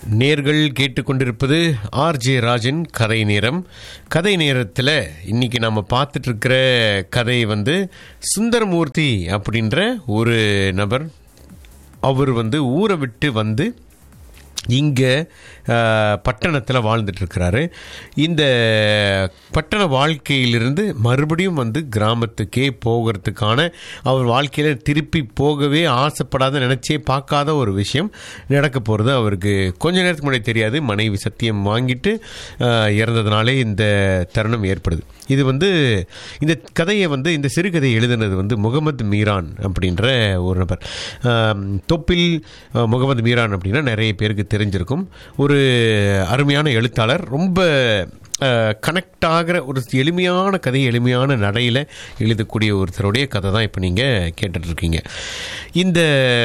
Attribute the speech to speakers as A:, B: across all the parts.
A: நேர்கள் கேட்டுக்கொண்டிருப்பது ஆர்ஜே ராஜன் கதை நேரம் கதை நேரத்தில் இன்னைக்கு நம்ம பார்த்துட்டு இருக்கிற கதை வந்து சுந்தரமூர்த்தி அப்படின்ற ஒரு நபர் அவர் வந்து ஊரை விட்டு வந்து இங்கே பட்டணத்தில் வாழ்ந்துட்டு இருக்கிறாரு இந்த பட்டண வாழ்க்கையிலிருந்து மறுபடியும் வந்து கிராமத்துக்கே போகிறதுக்கான அவர் வாழ்க்கையில் திருப்பி போகவே ஆசைப்படாத நினச்சே பார்க்காத ஒரு விஷயம் நடக்க போகிறது அவருக்கு கொஞ்ச நேரத்துக்கு முன்னாடி தெரியாது மனைவி சத்தியம் வாங்கிட்டு ஆஹ், இறந்ததுனாலே இந்த தருணம் ஏற்படுது இது வந்து இந்த கதையை வந்து இந்த சிறுகதை எழுதினது வந்து முகமது மீரான் அப்படின்ற ஒரு நபர் ஆம், தொப்பில் அஹ், முகமது மீரான் அப்படின்னா நிறைய பேருக்கு தெரிஞ்சிருக்கும் ஒரு அருமையான எழுத்தாளர் ரொம்ப கனெக்ட் ஆகிற ஒரு எளிமையான கதை எளிமையான நடையில் எழுதக்கூடிய ஒருத்தருடைய கதை தான் இப்போ நீங்கள் கேட்டுட்ருக்கீங்க இந்த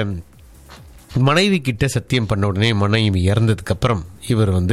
A: மனைவி கிட்ட சத்தியம் பண்ண உடனே மனைவி இறந்ததுக்கப்புறம் இவர் வந்து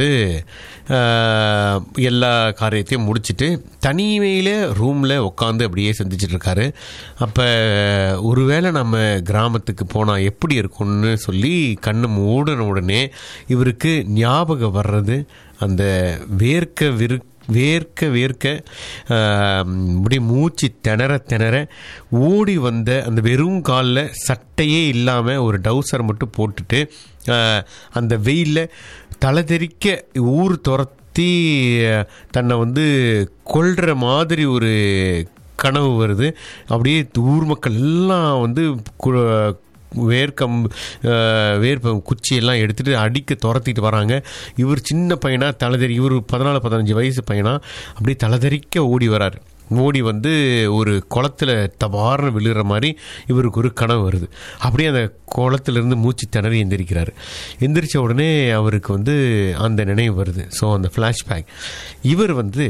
A: ஆஹ், எல்லா காரியத்தையும் முடிச்சுட்டு தனிமையில் ரூமில் உட்காந்து அப்படியே சிந்திச்சிட்டு இருக்காரு அப்போ ஒருவேளை நம்ம கிராமத்துக்கு போனால் எப்படி இருக்கும்னு சொல்லி கண்ணு மூடின உடனே இவருக்கு ஞாபகம் வர்றது அந்த வேர்க்க விரு வேர்க்க வேர்க்க ஆஹ், இப்படி மூச்சு திணற திணற ஓடி வந்த அந்த வெறும் காலில் சட்டையே இல்லாமல் ஒரு டவுசர் மட்டும் போட்டுட்டு ஆஹ், அந்த வெயிலில் தலை தெறிக்க ஊர் துரத்தி ஆஹ், தன்னை வந்து கொல்ற மாதிரி ஒரு கனவு வருது அப்படியே ஊர் மக்கள் எல்லாம் வந்து கு- வேர்க்கம் அஹ், வேர்ப்ப குச்சியெல்லாம் எடுத்துகிட்டு அடிக்க துரத்திட்டு வராங்க இவர் சின்ன பையனா தலைதறி இவர் பதினாலு பதினஞ்சு வயசு பையனா அப்படியே தலைதறிக்க ஓடி வராரு ஓடி வந்து ஒரு குளத்துல தபார்னு விழுகிற மாதிரி இவருக்கு ஒரு கனவு வருது அப்படியே அந்த குளத்திலிருந்து மூச்சு திணறி எந்திரிக்கிறாரு எந்திரிச்ச உடனே அவருக்கு வந்து அந்த நினைவு வருது ஸோ அந்த ஃப்ளாஷ்பேக் இவர் வந்து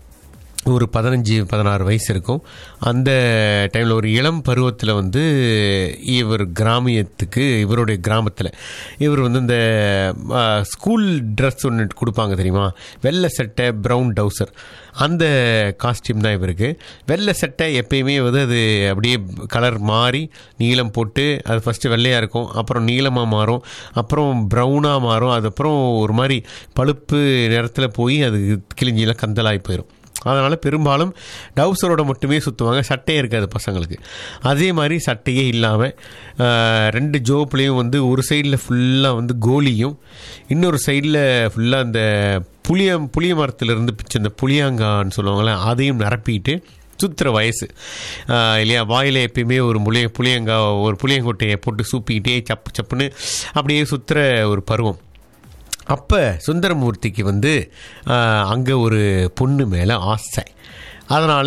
A: ஒரு பதினஞ்சு பதினாறு வயசு இருக்கும் அந்த டைமில் ஒரு இளம் பருவத்தில் வந்து இவர் கிராமியத்துக்கு இவருடைய கிராமத்தில் இவர் வந்து இந்த ஆ, ஸ்கூல் ட்ரெஸ் ஒன்று கொடுப்பாங்க தெரியுமா வெள்ளை சட்டை ப்ரௌன் டவுசர் அந்த காஸ்டியூம் தான் இவருக்கு வெள்ளை சட்டை எப்பயுமே வந்து அது அப்படியே கலர் மாறி நீலம் போட்டு அது ஃபஸ்ட்டு வெள்ளையாக இருக்கும் அப்புறம் நீளமாக மாறும் அப்புறம் ப்ரௌனாக மாறும் அதுக்கப்புறம் ஒரு மாதிரி பழுப்பு நிறத்தில் போய் அது கிழிஞ்சிலாம் கந்தலாகி போயிடும் அதனால் பெரும்பாலும் டவுசரோட மட்டுமே சுற்றுவாங்க சட்டையே இருக்காது பசங்களுக்கு அதே மாதிரி சட்டையே இல்லாமல் ரெண்டு ஜோப்லேயும் வந்து ஒரு சைடில் ஃபுல்லாக வந்து கோலியும் இன்னொரு சைடில் ஃபுல்லாக அந்த புளிய புளிய மரத்துலேருந்து பிச்ச அந்த புளியாங்கான்னு சொல்லுவாங்கள்ல அதையும் நிரப்பிட்டு சுற்றுற வயசு ஆஹ் இல்லையா வாயில் எப்பயுமே ஒரு முளிய புளியங்கா ஒரு புளியங்கொட்டையை போட்டு சூப்பிக்கிட்டே சப்பு சப்புன்னு அப்படியே சுற்றுற ஒரு பருவம் அப்போ சுந்தரமூர்த்திக்கு வந்து அங்கே ஒரு பொண்ணு மேலே ஆசை அதனால்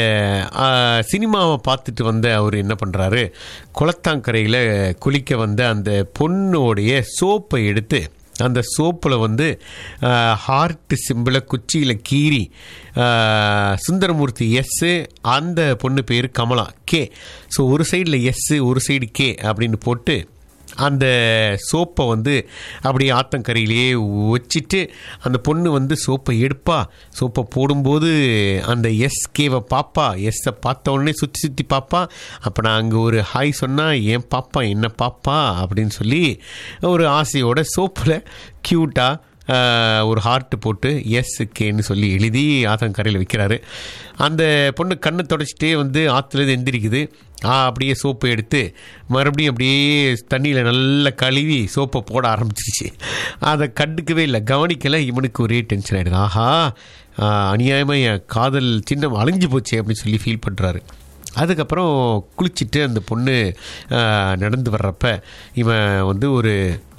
A: சினிமாவை பார்த்துட்டு வந்த அவர் என்ன பண்ணுறாரு குளத்தாங்கரையில் குளிக்க வந்த அந்த பொண்ணோடைய சோப்பை எடுத்து அந்த சோப்பில் வந்து ஹார்ட் சிம்பிளை குச்சியில் கீறி ஆஹ், சுந்தரமூர்த்தி எஸ்ஸு அந்த பொண்ணு பேர் கமலா கே ஸோ ஒரு சைடில் எஸ்ஸு ஒரு சைடு கே அப்படின்னு போட்டு அந்த சோப்பை வந்து அப்படியே ஆத்தங்கரையிலேயே வச்சுட்டு அந்த பொண்ணு வந்து சோப்பை எடுப்பா சோப்பை போடும்போது அந்த எஸ்கேவை பாப்பா எஸ்ஸை பார்த்த உடனே சுற்றி சுற்றி பாப்பா அப்போ நான் அங்கே ஒரு ஹாய் சொன்னால் ஏன் பாப்பா என்ன பாப்பா அப்படின்னு சொல்லி ஒரு ஆசையோட சோப்பில் க்யூட்டாக ஆஹ், ஒரு ஹார்ட் போட்டு எஸ் கேன்னு சொல்லி எழுதி ஆத்தங்கரையில் வைக்கிறாரு அந்த பொண்ணு கண்ணை தொடச்சிட்டே வந்து ஆற்றுலேருந்து எந்திரிக்குது ஆ அப்படியே சோப்பை எடுத்து மறுபடியும் அப்படியே தண்ணியில் நல்லா கழுவி சோப்பை போட ஆரம்பிச்சிருச்சு அதை கண்டுக்கவே இல்லை கவனிக்கலை இவனுக்கு ஒரே டென்ஷன் ஆகிடுது ஆஹா அநியாயமாக என் காதல் சின்னம் அழிஞ்சு போச்சே அப்படின்னு சொல்லி ஃபீல் பண்ணுறாரு அதுக்கப்புறம் குளிச்சுட்டு அந்த பொண்ணு ஆஹ், நடந்து வர்றப்ப இவன் வந்து ஒரு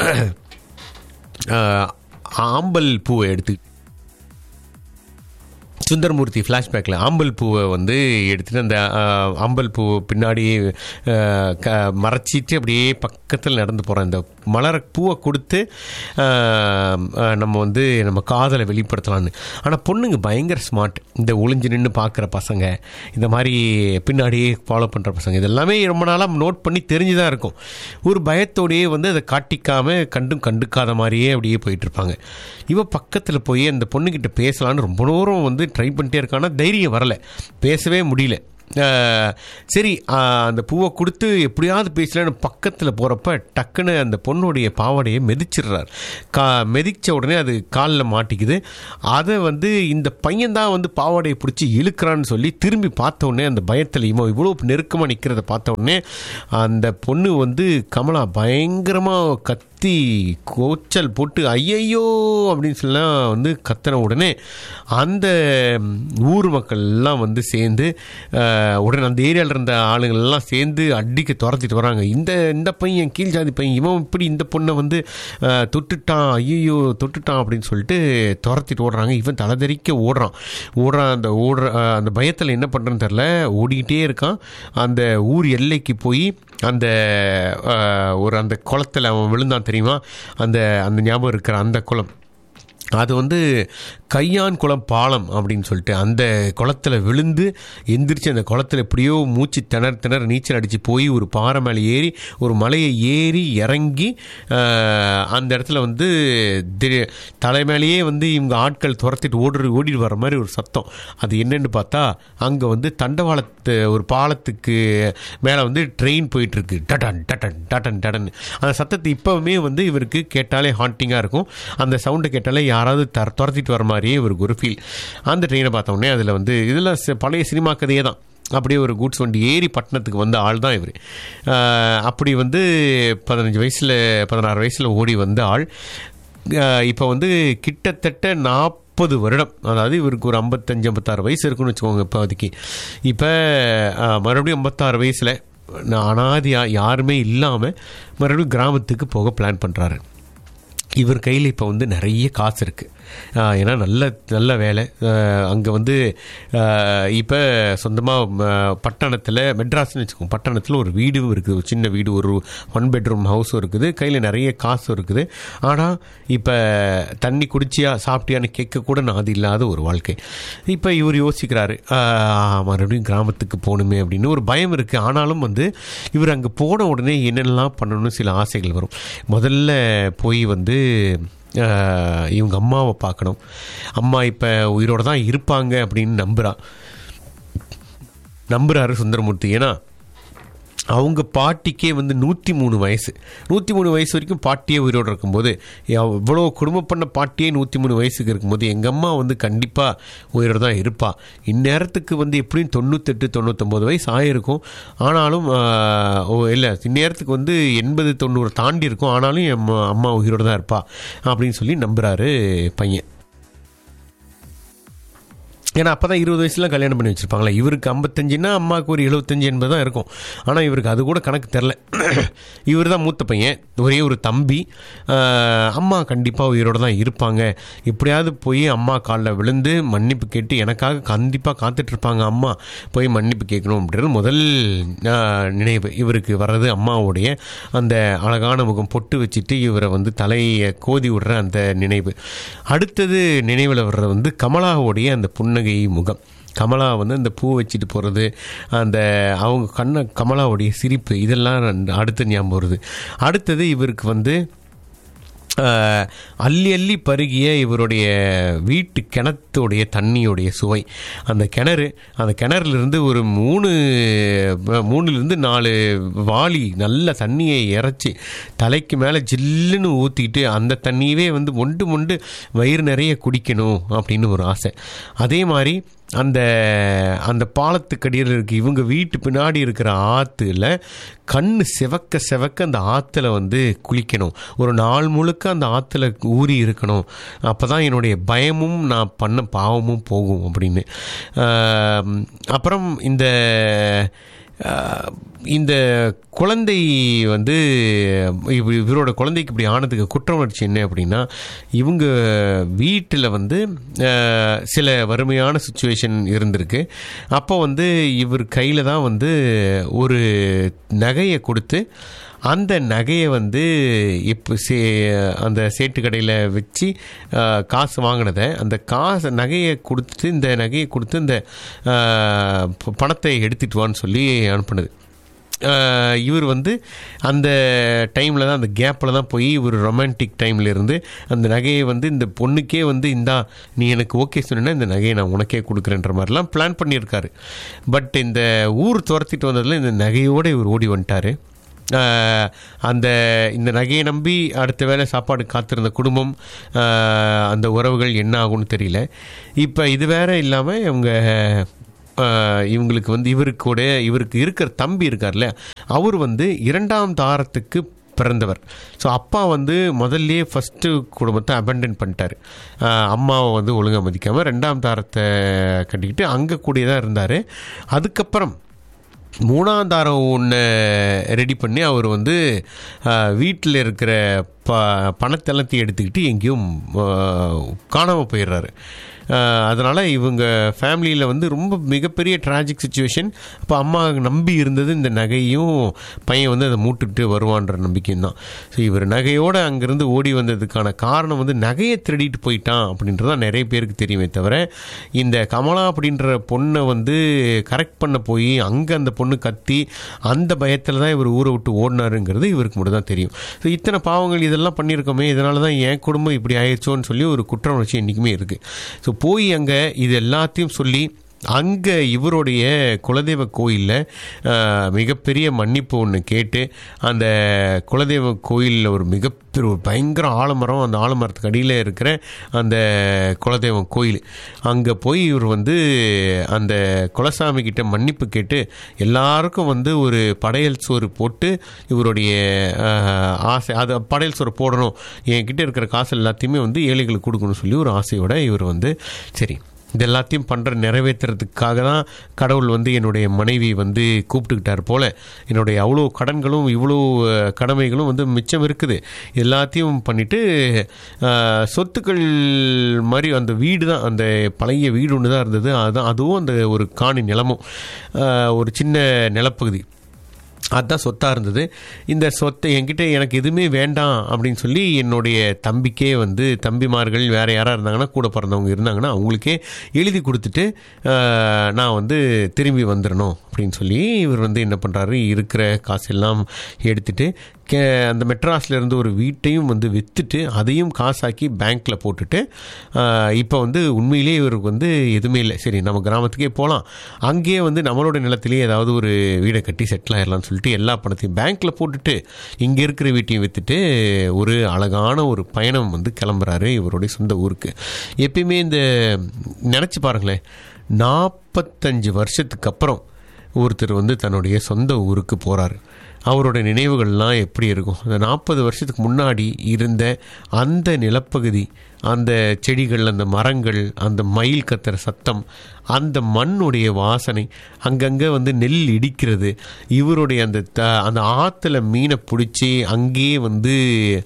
A: ஆஹ், ஆம்பல் பூவை எடுத்து சுந்தரமூர்த்தி ஃப்ளாஷ்பேக்கில் ஆம்பல் பூவை வந்து எடுத்துட்டு அந்த ஆஹ், ஆம்பல் பூ பின்னாடி ஆஹ், க மறைச்சிட்டு அப்படியே பக்கத்தில் நடந்து போகிறேன் அந்த மலர பூவை கொடுத்து ஆஹ், ஆஹ், நம்ம வந்து நம்ம காதலை வெளிப்படுத்தலான்னு ஆனால் பொண்ணுங்க பயங்கர ஸ்மார்ட் இந்த ஒளிஞ்சு நின்று பார்க்குற பசங்க இந்த மாதிரி பின்னாடியே ஃபாலோ பண்ணுற பசங்க இதெல்லாமே ரொம்ப நாளாக நோட் பண்ணி தெரிஞ்சு தான் இருக்கும் ஒரு பயத்தோடையே வந்து அதை காட்டிக்காமல் கண்டும் கண்டுக்காத மாதிரியே அப்படியே போயிட்டு இருப்பாங்க இவ பக்கத்தில் போய் அந்த பொண்ணுக்கிட்ட பேசலான்னு ரொம்ப நேரம் வந்து ட்ரை பண்ணிட்டே இருக்கானா தைரியம் வரல பேசவே முடியல அஹ், சரி அஹ், அந்த பூவை கொடுத்து எப்படியாவது பேசலன்னு பக்கத்தில் போகிறப்ப டக்குன்னு அந்த பொண்ணுடைய பாவாடையை மிதிச்சிடுறார் கா மிதிச்ச உடனே அது காலில் மாட்டிக்குது அதை வந்து இந்த பையன் தான் வந்து பாவாடையை பிடிச்சி இழுக்கிறான்னு சொல்லி திரும்பி பார்த்த உடனே அந்த பயத்தில் இவன் இவ்வளோ நெருக்கமாக நிற்கிறத பார்த்த உடனே அந்த பொண்ணு வந்து கமலா பயங்கரமாக கத்தி கோச்சல் போட்டு ஐயையோ அப்படின்னு சொல்லலாம் வந்து கத்தின உடனே அந்த ஊர் மக்கள் எல்லாம் வந்து சேர்ந்து அஹ், உடனே அந்த ஏரியாவில் இருந்த ஆளுங்கள் எல்லாம் சேர்ந்து அடிக்க துரத்திட்டு வராங்க இந்த இந்த பையன் கீழ் ஜாதி பையன் இவன் இப்படி இந்த பொண்ணை வந்து அஹ், தொட்டுட்டான் ஐயோ தொட்டுட்டான் அப்படின்னு சொல்லிட்டு துரத்திட்டு ஓடுறாங்க இவன் தலைதெறிக்க ஓடுறான் ஓடுறான் அந்த ஓடுற அஹ், அந்த பயத்தில் என்ன பண்ணுறேன்னு தெரில ஓடிக்கிட்டே இருக்கான் அந்த ஊர் எல்லைக்கு போய் அந்த அஹ், ஒரு அந்த குளத்தில் அவன் விழுந்தான் தெரியுமா அந்த அந்த ஞாபகம் இருக்கிற அந்த குளம் அது வந்து கையான் குளம் பாலம் அப்படின்னு சொல்லிட்டு அந்த குளத்தில் விழுந்து எந்திரிச்சு அந்த குளத்தில் எப்படியோ மூச்சு திணற திணற நீச்சல் அடித்து போய் ஒரு பாறை மேலே ஏறி ஒரு மலையை ஏறி இறங்கி ஆஹ், அந்த இடத்துல வந்து திரு- தலை மேலேயே வந்து இவங்க ஆட்கள் துரத்திட்டு ஓடி ஓடிட்டு வர மாதிரி ஒரு சத்தம் அது என்னன்னு பார்த்தா அங்கே வந்து தண்டவாளத்து ஒரு பாலத்துக்கு மேலே வந்து ட்ரெயின் போயிட்டுருக்கு டடன் டடன் டடன் டடன் அந்த சத்தத்தை இப்போவுமே வந்து இவருக்கு கேட்டாலே ஹாண்டிங்காக இருக்கும் அந்த சவுண்டை கேட்டாலே யாராவது தர துரத்திட்டு வர மாதிரியே இவருக்கு ஒரு ஃபீல் அந்த ட்ரெயினை பார்த்த உடனே அதில் வந்து இதில் பழைய சினிமா கதையே தான் அப்படியே ஒரு கூட்ஸ் வண்டி ஏறி பட்டணத்துக்கு வந்த ஆள் தான் இவர் அப்படி வந்து பதினஞ்சு வயசில் பதினாறு வயசில் ஓடி வந்த ஆள் இப்போ வந்து கிட்டத்தட்ட நாற்பது வருடம் அதாவது இவருக்கு ஒரு ஐம்பத்தஞ்சு ஐம்பத்தாறு வயசு இருக்குன்னு வச்சுக்கோங்க இப்போதைக்கு இப்போ மறுபடியும் ஐம்பத்தாறு வயசில் அனாதியாக யாருமே இல்லாமல் மறுபடியும் கிராமத்துக்கு போக பிளான் பண்ணுறாரு இவர் கையில் இப்போ வந்து நிறைய காசு இருக்குது ஏன்னா நல்ல நல்ல வேலை அங்கே வந்து இப்போ சொந்தமாக பட்டணத்தில் மெட்ராஸ்னு வச்சுக்கோங்க பட்டணத்தில் ஒரு வீடும் இருக்குது ஒரு சின்ன வீடு ஒரு ஒன் பெட்ரூம் ஹவுஸும் இருக்குது கையில் நிறைய காசும் இருக்குது ஆனால் இப்போ தண்ணி குடிச்சியா சாப்பிட்டியான்னு கேட்கக்கூட நாது இல்லாத ஒரு வாழ்க்கை இப்போ இவர் யோசிக்கிறாரு ஆஹ், மறுபடியும் கிராமத்துக்கு போகணுமே அப்படின்னு ஒரு பயம் இருக்குது ஆனாலும் வந்து இவர் அங்கே போன உடனே என்னென்னலாம் பண்ணணும்னு சில ஆசைகள் வரும் முதல்ல போய் வந்து ஆஹ், இவங்க அம்மாவை பார்க்கணும் அம்மா இப்போ உயிரோட தான் இருப்பாங்க அப்படின்னு நம்புகிறா நம்புகிறாரு சுந்தரமூர்த்தி ஏன்னா அவங்க பாட்டிக்கே வந்து நூற்றி மூணு வயசு நூற்றி மூணு வயசு வரைக்கும் பாட்டியே உயிரோடு இருக்கும்போது இவ்வளோ குடும்பம் பண்ண பாட்டியே நூற்றி மூணு வயசுக்கு இருக்கும்போது எங்கள் அம்மா வந்து கண்டிப்பாக உயிரோடு தான் இருப்பா இந்நேரத்துக்கு வந்து எப்படியும் தொண்ணூத்தெட்டு தொண்ணூத்தொம்பது வயசு ஆயிருக்கும் ஆனாலும் ஆஹ், ஓ இல்லை இந்நேரத்துக்கு வந்து எண்பது தொண்ணூறு தாண்டி இருக்கும் ஆனாலும் என் அம்மா- அம்மா உயிரோடு தான் இருப்பா அப்படின்னு சொல்லி நம்புகிறாரு பையன் ஏன்னா அப்போ தான் இருபது வயசுலாம் கல்யாணம் பண்ணி வச்சுருப்பாங்களே இவருக்கு ஐம்பத்தஞ்சுன்னா அம்மாவுக்கு ஒரு எழுபத்தஞ்சு எண்பது தான் இருக்கும் ஆனால் இவருக்கு அது கூட கணக்கு தெரில இவர் தான் மூத்த பையன் ஒரே ஒரு தம்பி ஆஹ், அம்மா கண்டிப்பாக உயிரோடு தான் இருப்பாங்க எப்படியாவது போய் அம்மா காலில் விழுந்து மன்னிப்பு கேட்டு எனக்காக கண்டிப்பாக காத்துட்ருப்பாங்க அம்மா போய் மன்னிப்பு கேட்கணும் அப்படின்றது முதல் ஆஹ், நினைவு இவருக்கு வர்றது அம்மாவுடைய அந்த அழகான முகம் பொட்டு வச்சுட்டு இவரை வந்து தலையை கோதி விடுற அந்த நினைவு அடுத்தது நினைவில் வர்றது வந்து கமலாவுடைய அந்த புன்னகை முகம் கமலா வந்து அந்த பூ வச்சுட்டு போகிறது அந்த அவங்க கண்ண கமலாவுடைய சிரிப்பு இதெல்லாம் அடுத்த ஞாபகம் வருது அடுத்தது இவருக்கு வந்து ஆஹ், அள்ளி அள்ளி பருகிய இவருடைய வீட்டு கிணத்துடைய தண்ணியுடைய சுவை அந்த கிணறு அந்த கிணறுலேருந்து ஒரு மூணு மூணுலேருந்து நாலு வாளி நல்ல தண்ணியை இறைச்சி தலைக்கு மேலே ஜில்லுன்னு ஊற்றிக்கிட்டு அந்த தண்ணியவே வந்து மொண்டு மொண்டு வயிறு நிறைய குடிக்கணும் அப்படின்னு ஒரு ஆசை அதே மாதிரி அந்த அந்த பாலத்துக்கடியில் இருக்க இவங்க வீட்டு பின்னாடி இருக்கிற ஆற்றுல கண்ணு செவக்க செவக்க அந்த ஆற்றுல வந்து குளிக்கணும் ஒரு நாள் முழுக்க அந்த ஆற்றுல ஊறி இருக்கணும் அப்போ தான் என்னுடைய பயமும் நான் பண்ண பாவமும் போகும் அப்படின்னு ஆம், அப்புறம் இந்த ஆஹ், இந்த குழந்தை வந்து இவ- இவரோட குழந்தைக்கு இப்படி ஆனதுக்கு குற்ற உணர்ச்சி என்ன அப்படின்னா இவங்க வீட்டில் வந்து ஆஹ், சில வறுமையான சுச்சுவேஷன் இருந்திருக்கு அப்போ வந்து இவர் கையில் தான் வந்து ஒரு நகையை கொடுத்து அந்த நகையை வந்து இப்போ சே அந்த சேட்டு கடையில் வச்சு ஆஹ், காசு வாங்கினதை அந்த காசு நகையை கொடுத்து இந்த நகையை கொடுத்து இந்த ஆஹ், ப- பணத்தை எடுத்துட்டு வான்னு சொல்லி அனுப்புனது ஆஹ், இவர் வந்து அந்த டைமில் தான் அந்த கேப்பில் தான் போய் இவர் ரொமான்டிக் டைமில் இருந்து அந்த நகையை வந்து இந்த பொண்ணுக்கே வந்து இந்தா நீ எனக்கு ஓகே சொன்னா இந்த நகையை நான் உனக்கே கொடுக்குறேன்ற மாதிரிலாம் பிளான் பண்ணியிருக்காரு பட் இந்த ஊர் துரத்திட்டு வந்ததில் இந்த நகையோடு இவர் ஓடி வந்துட்டார் ஆஹ், அந்த இந்த நகையை நம்பி அடுத்த வேளை சாப்பாடு காத்திருந்த குடும்பம் ஆஹ், அந்த உறவுகள் என்ன ஆகும்னு தெரியல இப்போ இது வேற இல்லாமல் இவங்க ஆஹ், இவங்களுக்கு வந்து இவருக்கு கூட இவருக்கு இருக்கிற தம்பி இருக்கார்ல அவர் வந்து இரண்டாம் தாரத்துக்கு பிறந்தவர் ஸோ அப்பா வந்து முதல்லே ஃபஸ்ட்டு குடும்பத்தை அபெண்டன் பண்ணிட்டார் ஆஹ், அம்மாவை வந்து ஒழுங்காக மதிக்காமல் ரெண்டாம் தாரத்தை கட்டிக்கிட்டு அங்கே கூடியதாக இருந்தார் அதுக்கப்புறம் மூணாம் தாரம் ஒன்று ரெடி பண்ணி அவர் வந்து வீட்டில் இருக்கிற ப பணத்தெல்லாத்தையும் எடுத்துக்கிட்டு எங்கேயும் காணாமல் போயிடுறாரு அதனால் இவங்க ஃபேமிலியில் வந்து ரொம்ப மிகப்பெரிய ட்ராஜிக் சுச்சுவேஷன் அப்போ அம்மா நம்பி இருந்தது இந்த நகையும் பையன் வந்து அதை மூட்டுக்கிட்டு வருவான்ற நம்பிக்கையும் தான் ஸோ இவர் நகையோடு அங்கேருந்து ஓடி வந்ததுக்கான காரணம் வந்து நகையை திருடிட்டு போயிட்டான் அப்படின்றது தான் நிறைய பேருக்கு தெரியுமே தவிர இந்த கமலா அப்படின்ற பொண்ணை வந்து கரெக்ட் பண்ண போய் அங்கே அந்த பொண்ணு கத்தி அந்த பயத்தில் தான் இவர் ஊரை விட்டு ஓடினாருங்கிறது இவருக்கு மட்டும் தான் தெரியும் ஸோ இத்தனை பாவங்கள் இதெல்லாம் பண்ணியிருக்கோமே இதனால தான் என் குடும்பம் இப்படி ஆயிடுச்சோன்னு சொல்லி ஒரு குற்ற உணர்ச்சி என்றைக்குமே இருக்குது ஸோ போய் அங்கே இது எல்லாத்தையும் சொல்லி அங்கே இவருடைய குலதெய்வ கோயிலில் மிகப்பெரிய மன்னிப்பு ஒன்று கேட்டு அந்த குலதெய்வ கோயிலில் ஒரு மிகப்பெரிய ஒரு பயங்கர ஆலமரம் அந்த ஆலமரத்துக்கு அடியில் இருக்கிற அந்த குலதெய்வம் கோயில் அங்கே போய் இவர் வந்து அந்த குலசாமி கிட்ட மன்னிப்பு கேட்டு எல்லாருக்கும் வந்து ஒரு படையல் சோறு போட்டு இவருடைய ஆஹ், ஆசை அது படையல் சோறு போடணும் என்கிட்ட இருக்கிற காசு எல்லாத்தையுமே வந்து ஏழைகளுக்கு கொடுக்கணும்னு சொல்லி ஒரு ஆசையோட இவர் வந்து சரி இது எல்லாத்தையும் பண்ணுற நிறைவேற்றுறதுக்காக தான் கடவுள் வந்து என்னுடைய மனைவி வந்து கூப்பிட்டுக்கிட்டார் போல் என்னுடைய அவ்வளோ கடன்களும் இவ்வளோ அஹ், கடமைகளும் வந்து மிச்சம் இருக்குது எல்லாத்தையும் பண்ணிவிட்டு சொத்துக்கள் மாதிரி அந்த வீடு தான் அந்த பழைய வீடு ஒன்று தான் இருந்தது அதுதான் அதுவும் அந்த ஒரு காணி நிலமும் அஹ், ஒரு சின்ன நிலப்பகுதி அதுதான் சொத்தாக இருந்தது இந்த சொத்தை என்கிட்ட எனக்கு எதுவுமே வேண்டாம் அப்படின்னு சொல்லி என்னுடைய தம்பிக்கே வந்து தம்பிமார்கள் வேறு யாராக இருந்தாங்கன்னா கூட பிறந்தவங்க இருந்தாங்கன்னா அவங்களுக்கே எழுதி கொடுத்துட்டு ஆஹ், நான் வந்து திரும்பி வந்துடணும் அப்படின்னு சொல்லி இவர் வந்து என்ன பண்ணுறாரு இருக்கிற காசெல்லாம் எடுத்துட்டு கே அந்த மெட்ராஸில் இருந்து ஒரு வீட்டையும் வந்து விற்றுட்டு அதையும் காசாக்கி பேங்க்கில் போட்டுட்டு இப்போ வந்து உண்மையிலேயே இவருக்கு வந்து எதுவுமே இல்லை சரி நம்ம கிராமத்துக்கே போகலாம் அங்கேயே வந்து நம்மளோட நிலத்திலேயே ஏதாவது ஒரு வீடை கட்டி செட்டில் ஆயிடலாம்னு சொல்லிட்டு எல்லா பணத்தையும் பேங்க்கில் போட்டுட்டு இங்கே இருக்கிற வீட்டையும் விற்றுட்டு ஒரு அழகான ஒரு பயணம் வந்து கிளம்புறாரு இவருடைய சொந்த ஊருக்கு எப்பயுமே இந்த நினச்சி பாருங்களேன் நாற்பத்தஞ்சு வருஷத்துக்கு அப்புறம் ஒருத்தர் வந்து தன்னுடைய சொந்த ஊருக்கு போகிறாரு அவரோட நினைவுகள்லாம் எப்படி இருக்கும் அந்த நாற்பது வருஷத்துக்கு முன்னாடி இருந்த அந்த நிலப்பகுதி அந்த செடிகள் அந்த மரங்கள் அந்த மயில் கத்துற சத்தம் அந்த மண்ணுடைய வாசனை அங்கங்கே வந்து நெல் இடிக்கிறது இவருடைய அந்த த அந்த ஆற்றுல மீனை பிடிச்சி அங்கேயே வந்து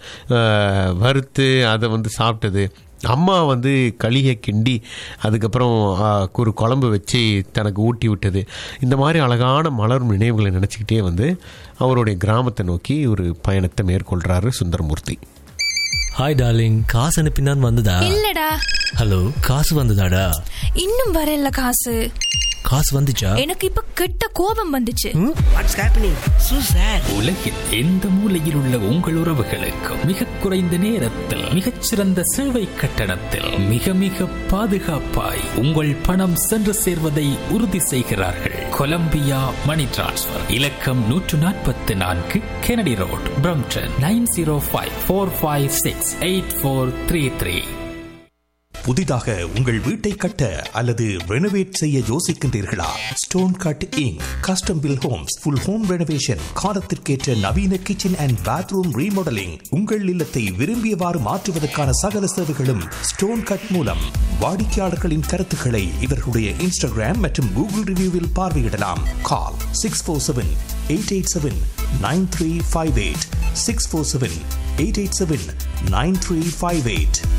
A: ஆஹ், வறுத்து அதை வந்து சாப்பிட்டது அம்மா வந்து களியை கிண்டி அதுக்கப்புறம் ஆ, ஒரு குழம்பு வச்சு தனக்கு ஊட்டி விட்டது இந்த மாதிரி அழகான மலரும் நினைவுகளை நினச்சிக்கிட்டே வந்து அவருடைய கிராமத்தை நோக்கி ஒரு பயணத்தை மேற்கொள்கிறாரு சுந்தரமூர்த்தி
B: ஹாய் டார்லிங் காசு அனுப்பினான் வந்ததா
C: இல்லடா
B: ஹலோ காசு வந்ததாடா
C: இன்னும் வரல காசு
B: காசு வந்துச்சா
C: எனக்கு இப்ப கெட்ட கோபம் வந்துச்சு
D: வாட்ஸ் ஹேப்பனிங் சூ சார்
E: உலகில் எந்த மூலையில் உள்ள உங்கள் உறவுகளுக்கு மிக குறைந்த நேரத்தில் மிகச்சிறந்த சேவை கட்டணத்தில் மிக மிக பாதுகாப்பாய் உங்கள் பணம் சென்று சேர்வதை உறுதி செய்கிறார்கள் கொலம்பியா மணி டிரான்ஸ்ஃபர் இலக்கம் நூற்று நாற்பத்தி நான்கு Kennedy road Brampton nine zero five four five six eight four three three
F: புதிதாக உங்கள் வீட்டை கட்ட அல்லது ரெனோவேட் செய்ய யோசிக்கின்றீர்களா stone cut Inc custom build homes full home renovation காலத்திற்கேற்ற நவீன கிச்சன் அண்ட் பாத்ரூம் ரீமாடலிங் உங்கள் இல்லத்தை விரும்பியவாறு மாற்றுவதற்கான சகல சேவைகளும் ஸ்டோன் கட் மூலம் வாடிக்கையாளர்களின் கருத்துக்களை இவர்களுடைய இன்ஸ்டாகிராம் மற்றும் கூகுள் ரிவ்யூவில் பார்வையிடலாம் call six four seven eight eight seven nine three five eight six four seven eight eight seven nine three five eight